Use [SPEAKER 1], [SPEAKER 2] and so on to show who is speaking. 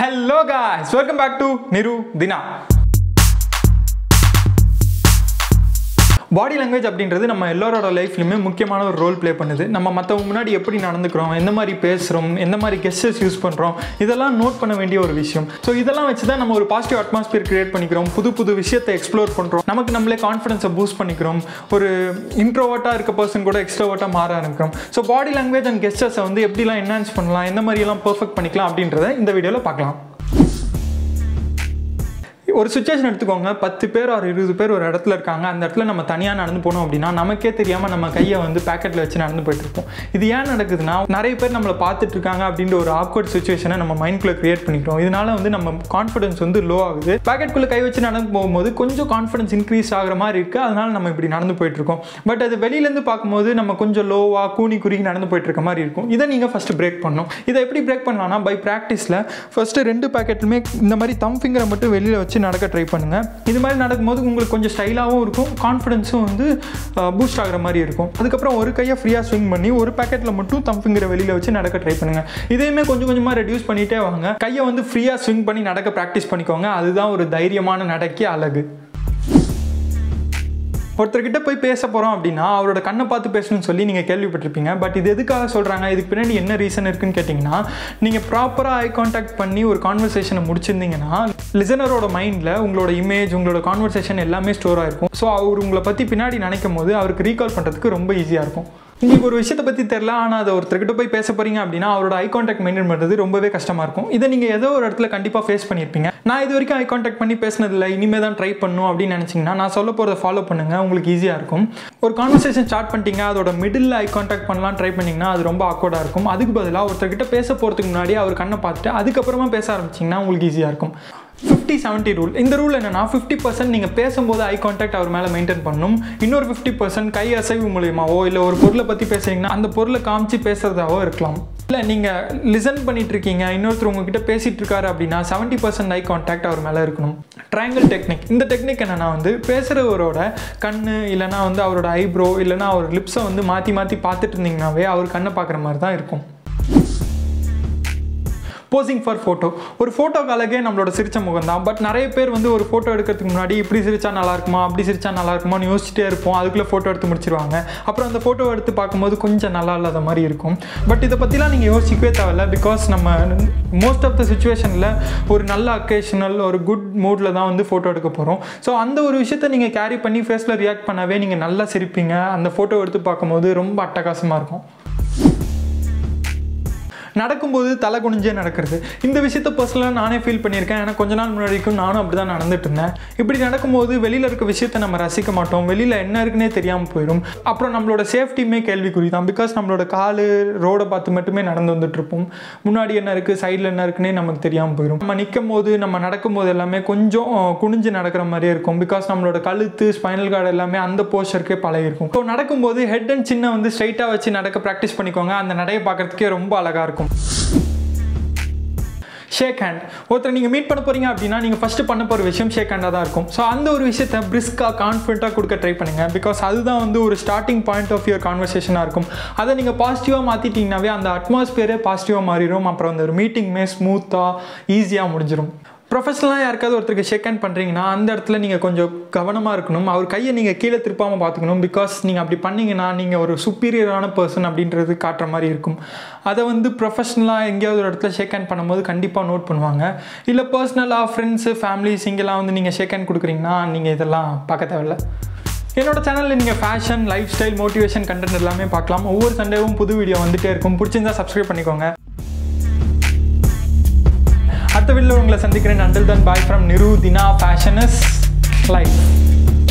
[SPEAKER 1] hello guys welcome back to Niru Dina body language அப்படின்றது நம்ம எல்லாரோட லைஃப்லையுமே முக்கியமான ஒரு ரோல் ப்ளே பண்ணுது நம்ம மற்றவங்க முன்னாடி எப்படி நடந்துக்கிறோம் எந்த மாதிரி பேசுகிறோம் எந்த மாதிரி கெஸ்டர்ஸ் யூஸ் பண்ணுறோம் இதெல்லாம் நோட் பண்ண வேண்டிய ஒரு விஷயம் ஸோ இதெல்லாம் வச்சு தான் நம்ம ஒரு பாசிட்டிவ் அட்மாஸ்பியர் கிரியேட் பண்ணிக்கிறோம் புது புது விஷயத்தை எக்ஸ்ப்ளோர் பண்ணுறோம் நமக்கு நம்மளே கான்ஃபிடன்ஸை பூஸ்ட் பண்ணிக்கிறோம் ஒரு இன்ட்ரோவர்ட்டாக இருக்க பர்சன் கூட எக்ஸ்ட்ரோவர்ட்டாக மாற ஆரம்பிக்கிறோம் ஸோ பாடி லாங்குவேஜ் அண்ட் கெஸ்டர்ஸை வந்து எப்படிலாம் என்ஹான்ஸ் பண்ணலாம் எந்த மாதிரியெல்லாம் பர்ஃபெக்ட் பண்ணிக்கலாம் அப்படின்றத இந்த வீடியோவில் பார்க்கலாம் ஒரு சுச்சுவேஷன் எடுத்துக்கோங்க பத்து பேர் ஒரு இருபது பேர் ஒரு இடத்துல இருக்காங்க அந்த இடத்துல நம்ம தனியாக நடந்து போனோம் அப்படின்னா நமக்கே தெரியாமல் நம்ம கையை வந்து பேக்கெட்டில் வச்சு நடந்து போயிட்டு இருப்போம் இது ஏன் நடக்குதுன்னா நிறைய பேர் நம்மளை பார்த்துட்டு இருக்காங்க அப்படின்ற ஒரு ஆக்வர்ட் சுச்சுவேஷனை நம்ம மைண்ட்குள்ளே கிரியேட் பண்ணிக்கிறோம் இதனால வந்து நம்ம கான்ஃபிடன்ஸ் வந்து லோ ஆகுது பேக்கெட்டுக்குள்ளே கை வச்சு நடந்து போகும்போது கொஞ்சம் கான்ஃபிடன்ஸ் இன்க்ரீஸ் ஆகிற மாதிரி இருக்குது அதனால நம்ம இப்படி நடந்து போயிட்டு இருக்கோம் பட் அது வெளியிலேருந்து பார்க்கும்போது நம்ம கொஞ்சம் லோவாக கூனி குறுகி நடந்து போயிட்டு இருக்க மாதிரி இருக்கும் இதை நீங்கள் ஃபஸ்ட்டு பிரேக் பண்ணணும் இதை எப்படி பிரேக் பண்ணலாம்னா பை ப்ராக்டிஸில் ஃபஸ்ட்டு ரெண்டு பேக்கெட்டுமே இந்த மாதிரி தம் ஃபிங்கரை மட்டும் வெளியில் வச்சு நடக்க ட்ரை பண்ணுங்கள் இது மாதிரி நடக்கும்போது உங்களுக்கு கொஞ்சம் ஸ்டைலாகவும் இருக்கும் கான்ஃபிடென்ஸும் வந்து பூஸ்ட் ஆகிற மாதிரி இருக்கும் அதுக்கப்புறம் ஒரு கையை ஃப்ரீயாக ஸ்விங் பண்ணி ஒரு பேக்கெட்டில் மட்டும் தம் ஃபிங்கரை வெளியில் வச்சு நடக்க ட்ரை பண்ணுங்கள் இதையுமே கொஞ்சம் கொஞ்சமாக ரெடியூஸ் பண்ணிகிட்டே வாங்க கையை வந்து ஃப்ரீயாக ஸ்விங் பண்ணி நடக்க ப்ராக்டிஸ் பண்ணிக்கோங்க அதுதான் ஒரு தைரியமான நடக்கி அழகு ஒருத்தர்கிட்ட போய் பேச போகிறோம் அப்படின்னா அவரோட கண்ணை பார்த்து பேசணும்னு சொல்லி நீங்கள் கேள்விப்பட்டிருப்பீங்க பட் இது எதுக்காக சொல்கிறாங்க இதுக்கு பின்னாடி என்ன ரீசன் இருக்குன்னு கேட்டிங்கன்னா நீங்கள் ப்ராப்பராக ஐ கான்டாக்ட் பண்ணி ஒரு கான்வர்சேஷனை முடிச்சிருந்தீங்கன்னா லிசனரோட மைண்டில் உங்களோட இமேஜ் உங்களோட கான்வர்சேஷன் எல்லாமே ஸ்டோர் ஆகிருக்கும் ஸோ அவர் உங்களை பற்றி பின்னாடி நினைக்கும் போது அவருக்கு ரீகால் பண்ணுறதுக்கு ரொம்ப ஈஸியாக இருக்கும் உங்களுக்கு ஒரு விஷயத்தை பற்றி தெரில ஆனால் அதை ஒருத்தர்கிட்ட போய் பேச போகிறீங்க அப்படின்னா அவரோட ஐ கான்டாக்ட் மெயின்டைன் பண்ணுறது ரொம்பவே கஷ்டமாக இருக்கும் இதை நீங்கள் ஏதோ ஒரு இடத்துல கண்டிப்பாக ஃபேஸ் பண்ணியிருப்பீங்க நான் இது வரைக்கும் ஐ கான்டாக்ட் பண்ணி பேசினதில்ல இனிமேல் தான் ட்ரை பண்ணும் அப்படின்னு நினச்சிங்கன்னா நான் சொல்ல போகிறத ஃபாலோ பண்ணுங்கள் உங்களுக்கு ஈஸியாக இருக்கும் ஒரு கான்வர்சேஷன் ஸ்டார்ட் பண்ணிட்டீங்க அதோட மிடில் ஐ கான்டாக்ட் பண்ணலாம் ட்ரை பண்ணிங்கன்னா அது ரொம்ப ஆக்வர்டாக இருக்கும் அதுக்கு பதிலாக ஒருத்தர்கிட்ட பேச போகிறதுக்கு முன்னாடி அவர் கண்ணை பார்த்துட்டு அதுக்கப்புறமா பேச ஆரம்பிச்சிங்கன்னா உங்களுக்கு ஈஸியாக இருக்கும் ஃபிஃப்டி செவன்ட்டி ரூல் இந்த ரூல் என்னன்னா ஃபிஃப்டி பர்சன்ட் நீங்கள் பேசும்போது ஐ கான்டாக்ட் அவர் மேலே மெயின்டைன் பண்ணணும் இன்னொரு ஃபிஃப்டி பர்சன்ட் கை அசைவு மூலியமாவோ இல்லை ஒரு பொருளை பற்றி பேசுறீங்கன்னா அந்த பொருளை காமிச்சு பேசுறதாவோ இருக்கலாம் இல்லை நீங்கள் லிசன் பண்ணிட்டு இருக்கீங்க இன்னொருத்தர் உங்ககிட்ட பேசிட்டு இருக்காரு அப்படின்னா செவன்ட்டி பர்சன்ட் ஐ கான்டாக்ட் அவர் மேலே இருக்கணும் ட்ரையாங்கிள் டெக்னிக் இந்த டெக்னிக் என்னன்னா வந்து பேசுகிறவரோட கண் இல்லைனா வந்து அவரோட ஐப்ரோ இல்லைனா அவர் லிப்ஸை வந்து மாற்றி மாற்றி பார்த்துட்டு இருந்தீங்கன்னாவே அவர் கண்ணை பார்க்குற மாதிரி தான் இருக்கும் போசிங் ஃபார் ஃபோட்டோ ஒரு ஃபோட்டோக்கு அழகே நம்மளோட சிரிச்ச முகம் தான் பட் நிறைய பேர் வந்து ஒரு ஃபோட்டோ எடுக்கிறதுக்கு முன்னாடி இப்படி சிரிச்சா நல்லா இருக்குமா அப்படி சிரிச்சா நல்லா இருக்குமான்னு யோசிச்சுட்டே இருப்போம் அதுக்குள்ளே ஃபோட்டோ எடுத்து முடிச்சிருவாங்க அப்புறம் அந்த ஃபோட்டோ எடுத்து பார்க்கும்போது கொஞ்சம் நல்லா இல்லாத மாதிரி இருக்கும் பட் இதை பற்றிலாம் நீங்கள் யோசிக்கவே தேவையில்ல பிகாஸ் நம்ம மோஸ்ட் ஆஃப் த சுச்சுவேஷனில் ஒரு நல்ல அக்கேஷனல் ஒரு குட் மூடில் தான் வந்து ஃபோட்டோ எடுக்க போகிறோம் ஸோ அந்த ஒரு விஷயத்த நீங்கள் கேரி பண்ணி ஃபேஸில் ரியாக்ட் பண்ணாவே நீங்கள் நல்லா சிரிப்பீங்க அந்த ஃபோட்டோ எடுத்து பார்க்கும்போது ரொம்ப அட்டகாசமாக இருக்கும் நடக்கும்போது தலை குனிஞ்சே நடக்கிறது இந்த விஷயத்த பர்சனலாக நானே ஃபீல் பண்ணியிருக்கேன் ஏன்னா கொஞ்ச நாள் முன்னாடி வரைக்கும் நானும் அப்படி தான் நடந்துட்டு இருந்தேன் இப்படி நடக்கும்போது வெளியில் இருக்க விஷயத்த நம்ம ரசிக்க மாட்டோம் வெளியில் என்ன இருக்குன்னே தெரியாமல் போயிடும் அப்புறம் நம்மளோட சேஃப்டியுமே கேள்விக்குறி தான் பிகாஸ் நம்மளோட கால் ரோடை பார்த்து மட்டுமே நடந்து வந்துட்டு இருப்போம் முன்னாடி என்ன இருக்குது சைடில் என்ன இருக்குன்னே நமக்கு தெரியாமல் போயிடும் நம்ம நிற்கும் போது நம்ம நடக்கும்போது எல்லாமே கொஞ்சம் குனிஞ்சு நடக்கிற மாதிரியே இருக்கும் பிகாஸ் நம்மளோட கழுத்து ஸ்பைனல் கார்டு எல்லாமே அந்த போஸ்டருக்கே பழகிருக்கும் ஸோ நடக்கும்போது ஹெட் அண்ட் சின்ன வந்து ஸ்ட்ரைட்டாக வச்சு நடக்க ப்ராக்டிஸ் பண்ணிக்கோங்க அந்த நடையை பார்க்கறதுக்கே ரொம்ப அழகாக இருக்கும் ஷேக் ஹேண்ட் ஒருத்தர் நீங்கள் மீட் பண்ண போகிறீங்க அப்படின்னா நீங்கள் ஃபஸ்ட்டு பண்ண போகிற விஷயம் ஷேக் ஹேண்டாக தான் இருக்கும் ஸோ அந்த ஒரு விஷயத்தை பிரிஸ்காக கான்ஃபிடண்ட்டாக கொடுக்க ட்ரை பண்ணுங்கள் பிகாஸ் அதுதான் வந்து ஒரு ஸ்டார்டிங் பாயிண்ட் ஆஃப் யுவர் கான்வர்சேஷனாக இருக்கும் அதை நீங்கள் பாசிட்டிவாக மாற்றிட்டீங்கனாவே அந்த அட்மாஸ்பியரே பாசிட்டிவாக மாறிடும் அப்புறம் அந்த ஒரு மீட்டிங்குமே ஸ்மூத்தாக ஈஸியாக முடிஞ்சிடும் ப்ரொஃபஷனலாக யாருக்காவது ஒருத்தருக்கு ஷேக் ஹேண்ட் பண்ணுறீங்கன்னா அந்த இடத்துல நீங்கள் கொஞ்சம் கவனமாக இருக்கணும் அவர் கையை நீங்கள் கீழே திருப்பாமல் பார்த்துக்கணும் பிகாஸ் நீங்கள் அப்படி பண்ணீங்கன்னா நீங்கள் ஒரு சுப்பீரியரான பர்சன் அப்படின்றது காட்டுற மாதிரி இருக்கும் அதை வந்து ப்ரொஃபஷனலாக எங்கேயாவது ஒரு இடத்துல ஷேக் ஹேண்ட் பண்ணும்போது கண்டிப்பாக நோட் பண்ணுவாங்க இல்லை பர்சனலாக ஃப்ரெண்ட்ஸு ஃபேமிலிஸ் இங்கெல்லாம் வந்து நீங்கள் ஷேக் ஹேண்ட் கொடுக்குறீங்கன்னா நீங்கள் இதெல்லாம் பார்க்க தேவையில்ல என்னோட சேனலில் நீங்கள் fashion lifestyle motivation content எல்லாமே பார்க்கலாம் ஒவ்வொரு சண்டேவும் புது வீடியோ வந்துட்டே இருக்கும் பிடிச்சிருந்தா சப்ஸ்கிரைப் பண்ணிக்கோங்க அடுத்த வீடியோவில் உங்களை சந்திக்கிறேன் until then bye from Niru Dina fashions life